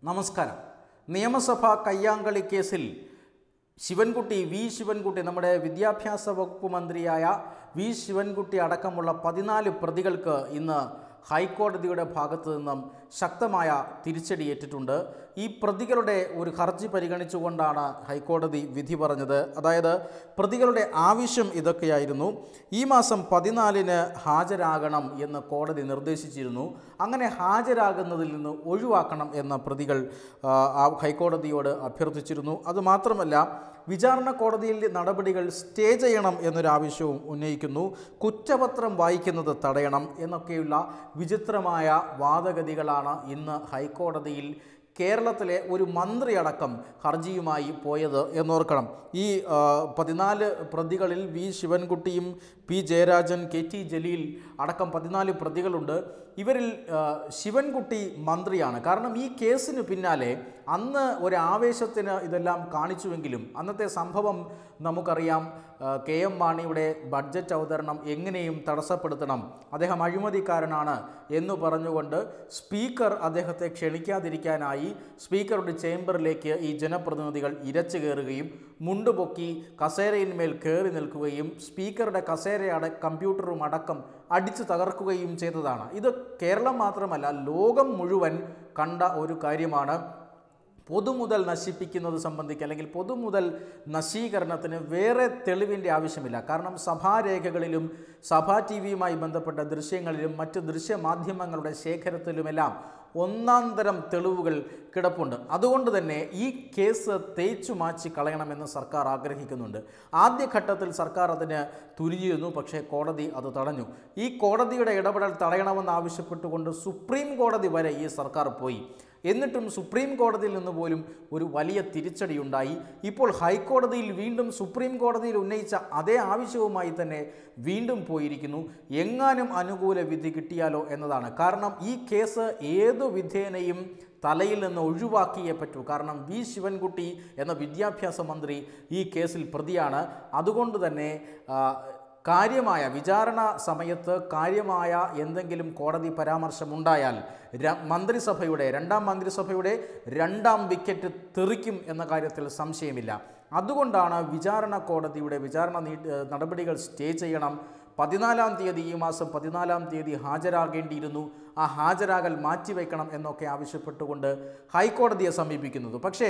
നമസ്കാരം നിയമസഭാ കയ്യാങ്കളി കേസിൽ ശിവൻകുട്ടി വി ശിവൻകുട്ടി നമ്മുടെ വിദ്യാഭ്യാസ വകുപ്പ് മന്ത്രിയായ വി ശിവൻകുട്ടി അടക്കമുള്ള പതിനാല് പ്രതികൾക്ക് ഇന്ന് ഹൈക്കോടതിയുടെ ഭാഗത്തു നിന്നും ശക്തമായ തിരിച്ചടിയേറ്റിട്ടുണ്ട് ഈ പ്രതികളുടെ ഒരു ഹർജി പരിഗണിച്ചുകൊണ്ടാണ് ഹൈക്കോടതി വിധി പറഞ്ഞത് അതായത് പ്രതികളുടെ ആവശ്യം ഇതൊക്കെയായിരുന്നു ഈ മാസം പതിനാലിന് ഹാജരാകണം എന്ന് കോടതി നിർദ്ദേശിച്ചിരുന്നു അങ്ങനെ ഹാജരാകുന്നതിൽ നിന്ന് ഒഴിവാക്കണം എന്ന പ്രതികൾ ആ, ആ ഹൈക്കോടതിയോട് അഭ്യർത്ഥിച്ചിരുന്നു അതുമാത്രമല്ല വിചാരണ കോടതിയിൽ നടപടികൾ സ്റ്റേ ചെയ്യണം എന്നൊരാവശ്യവും ഉന്നയിക്കുന്നു കുറ്റപത്രം വായിക്കുന്നത് തടയണം എന്നൊക്കെയുള്ള വിചിത്രമായ വാദഗതികളാണ് ഇന്ന് ഹൈക്കോടതിയിൽ കേരളത്തിലെ ഒരു മന്ത്രി അടക്കം ഹർജിയുമായി പോയത് എന്നോർക്കണം ഈ ആ, പതിനാല് പ്രതികളിൽ വി ശിവൻകുട്ടിയും P Jayarajan K T Jaleel അടക്കം പതിനാല് പ്രതികളുണ്ട് ഇവരിൽ ആ, ശിവൻകുട്ടി മന്ത്രിയാണ് കാരണം ഈ കേസിന് പിന്നാലെ അന്ന് ഒരു ആവേശത്തിന് ഇതെല്ലാം കാണിച്ചുവെങ്കിലും അന്നത്തെ സംഭവം നമുക്കറിയാം ആ, കെ എം മാണിയുടെ ബഡ്ജറ്റ് അവതരണം എങ്ങനെയും തടസ്സപ്പെടുത്തണം അദ്ദേഹം അഴിമതിക്കാരനാണ് എന്ന് പറഞ്ഞുകൊണ്ട് സ്പീക്കർ അദ്ദേഹത്തെ ക്ഷണിക്കാതിരിക്കാനായി സ്പീക്കറുടെ ചേംബറിലേക്ക് ഈ ജനപ്രതിനിധികൾ ഇരച്ചു കയറുകയും മുണ്ടുപൊക്കി കസേരയിന്മേൽ കയറി നിൽക്കുകയും സ്പീക്കറുടെ കസേരയട കമ്പ്യൂട്ടറും അടക്കം അടിച്ചു തകർക്കുകയും ചെയ്തതാണ് ഇത് കേരളം മാത്രമല്ല ലോകം മുഴുവൻ കണ്ട ഒരു കാര്യമാണ് പൊതുമുതൽ നശിപ്പിക്കുന്നത് സംബന്ധിച്ച് അല്ലെങ്കിൽ പൊതുമുതൽ നശീകരണത്തിന് വേറെ തെളിവിൻ്റെ ആവശ്യമില്ല കാരണം സഭാരേഖകളിലും സഭാ ടി വിയുമായി ബന്ധപ്പെട്ട ദൃശ്യങ്ങളിലും മറ്റ് ദൃശ്യമാധ്യമങ്ങളുടെ ശേഖരത്തിലുമെല്ലാം ഒന്നാം തരം തെളിവുകൾ കിടപ്പുണ്ട് അതുകൊണ്ട് തന്നെ ഈ കേസ് തേച്ചു മാറ്റി കളയണമെന്ന് സർക്കാർ ആഗ്രഹിക്കുന്നുണ്ട് ആദ്യഘട്ടത്തിൽ സർക്കാർ അതിന് തുനിഞ്ഞിരുന്നു പക്ഷേ കോടതി അത് തടഞ്ഞു ഈ കോടതിയുടെ ഇടപെടൽ തടയണമെന്ന് ആവശ്യപ്പെട്ടുകൊണ്ട് സുപ്രീം കോടതി വരെ ഈ സർക്കാർ പോയി എന്നിട്ടും സുപ്രീം കോടതിയിൽ നിന്ന് പോലും ഒരു വലിയ തിരിച്ചടിയുണ്ടായി ഇപ്പോൾ ഹൈക്കോടതിയിൽ വീണ്ടും സുപ്രീം കോടതിയിൽ ഉന്നയിച്ച അതേ ആവശ്യവുമായി തന്നെ വീണ്ടും പോയിരിക്കുന്നു എങ്ങാനും അനുകൂല വിധി കിട്ടിയാലോ എന്നതാണ് കാരണം ഈ കേസ് ഏതു വിധേനയും തലയിൽ നിന്ന് ഒഴിവാക്കിയേ പറ്റൂ കാരണം വി ശിവൻകുട്ടി എന്ന വിദ്യാഭ്യാസ മന്ത്രി ഈ കേസിൽ പ്രതിയാണ് അതുകൊണ്ട് തന്നെ ആ, കാര്യമായ വിചാരണ സമയത്ത് കാര്യമായ എന്തെങ്കിലും കോടതി പരാമർശമുണ്ടായാൽ ര- മന്ത്രിസഭയുടെ രണ്ടാം മന്ത്രിസഭയുടെ രണ്ടാം വിക്കറ്റ് തെറിക്കും എന്ന കാര്യത്തിൽ സംശയമില്ല അതുകൊണ്ടാണ് വിചാരണ കോടതിയുടെ വിചാരണ നീ ഏഹ് നടപടികൾ സ്റ്റേ ചെയ്യണം പതിനാലാം തീയതി ഈ മാസം പതിനാലാം തീയതി ഹാജരാകേണ്ടിയിരുന്നു ആ ഹാജരാകൽ മാറ്റിവെക്കണം എന്നൊക്കെ ആവശ്യപ്പെട്ടുകൊണ്ട് ഹൈക്കോടതിയെ സമീപിക്കുന്നത് പക്ഷേ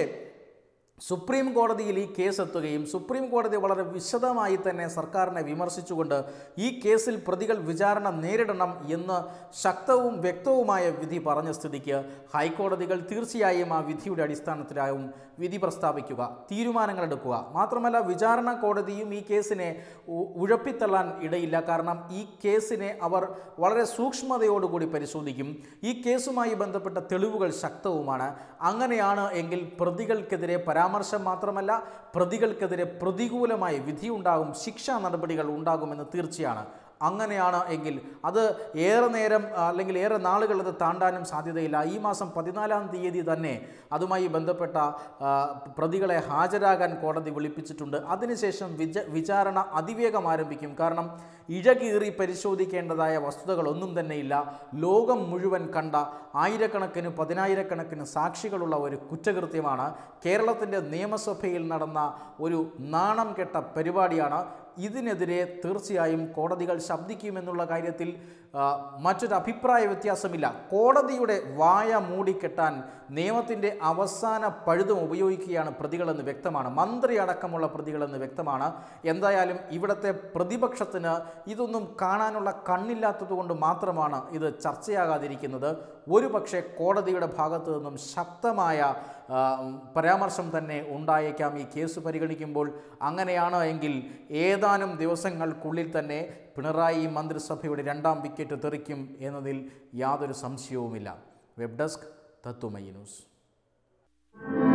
സുപ്രീം കോടതിയിൽ ഈ കേസ് എത്തുകയും സുപ്രീം കോടതി വളരെ വിശദമായി തന്നെ സർക്കാരിനെ വിമർശിച്ചുകൊണ്ട് ഈ കേസിൽ പ്രതികൾ വിചാരണ നേരിടണം എന്ന് ശക്തവും വ്യക്തവുമായ വിധി പറഞ്ഞ സ്ഥിതിക്ക് ഹൈക്കോടതികൾ തീർച്ചയായും ആ വിധിയുടെ അടിസ്ഥാനത്തിലാവും വിധി പ്രസ്താവിക്കുക തീരുമാനങ്ങൾ എടുക്കുക മാത്രമല്ല വിചാരണ കോടതിയും ഈ കേസിനെ ഉ- ഉഴപ്പിത്തള്ളാൻ ഇടയില്ല കാരണം ഈ കേസിനെ അവർ വളരെ സൂക്ഷ്മതയോടുകൂടി പരിശോധിക്കും ഈ കേസുമായി ബന്ധപ്പെട്ട തെളിവുകൾ ശക്തവുമാണ് അങ്ങനെയാണ് എങ്കിൽ പ്രതികൾക്കെതിരെ പരാമർശം മാത്രമല്ല പ്രതികൾക്കെതിരെ പ്രതികൂലമായ വിധിയുണ്ടാകും ശിക്ഷാ നടപടികൾ ഉണ്ടാകുമെന്ന് തീർച്ചയാണ് അങ്ങനെയാണ് എങ്കിൽ അത് ഏറെ നേരം ആ, അല്ലെങ്കിൽ ഏറെ നാളുകൾ അത് താണ്ടാനും സാധ്യതയില്ല ഈ മാസം പതിനാലാം തീയതി തന്നെ അതുമായി ബന്ധപ്പെട്ട ആ, പ്രതികളെ ഹാജരാകാൻ കോടതി വിളിപ്പിച്ചിട്ടുണ്ട് അതിനുശേഷം വിച വിചാരണ അതിവേഗം ആരംഭിക്കും കാരണം ഇഴകീറി പരിശോധിക്കേണ്ടതായ വസ്തുതകളൊന്നും തന്നെയില്ല ലോകം മുഴുവൻ കണ്ട ആയിരക്കണക്കിന് പതിനായിരക്കണക്കിന് സാക്ഷികളുള്ള ഒരു കുറ്റകൃത്യമാണ് കേരളത്തിൻ്റെ നിയമസഭയിൽ നടന്ന ഒരു നാണം കെട്ട പരിപാടിയാണ് ഇതിനെതിരെ തീർച്ചയായും കോടതികൾ ശബ്ദിക്കുമെന്നുള്ള കാര്യത്തിൽ ആ, മറ്റൊരു അഭിപ്രായ വ്യത്യാസമില്ല കോടതിയുടെ വായ മൂടിക്കെട്ടാൻ നിയമത്തിൻ്റെ അവസാന പഴുതും ഉപയോഗിക്കുകയാണ് പ്രതികളെന്ന് വ്യക്തമാണ് മന്ത്രി അടക്കമുള്ള പ്രതികളെന്ന് വ്യക്തമാണ് എന്തായാലും ഇവിടുത്തെ പ്രതിപക്ഷത്തിന് ഇതൊന്നും കാണാനുള്ള കണ്ണില്ലാത്തതുകൊണ്ട് മാത്രമാണ് ഇത് ചർച്ചയാകാതിരിക്കുന്നത് ഒരു പക്ഷേ കോടതിയുടെ ഭാഗത്തു നിന്നും ശക്തമായ ആ, പരാമർശം തന്നെ ഉണ്ടായേക്കാം ഈ കേസ് പരിഗണിക്കുമ്പോൾ അങ്ങനെയാണ് എങ്കിൽ ഏതാനും ദിവസങ്ങൾക്കുള്ളിൽ തന്നെ പിണറായി മന്ത്രിസഭയുടെ രണ്ടാം വിക്കറ്റ് തെറിക്കും എന്നതിൽ യാതൊരു സംശയവുമില്ല വെബ് ഡെസ്ക് തത്വമയി ന്യൂസ്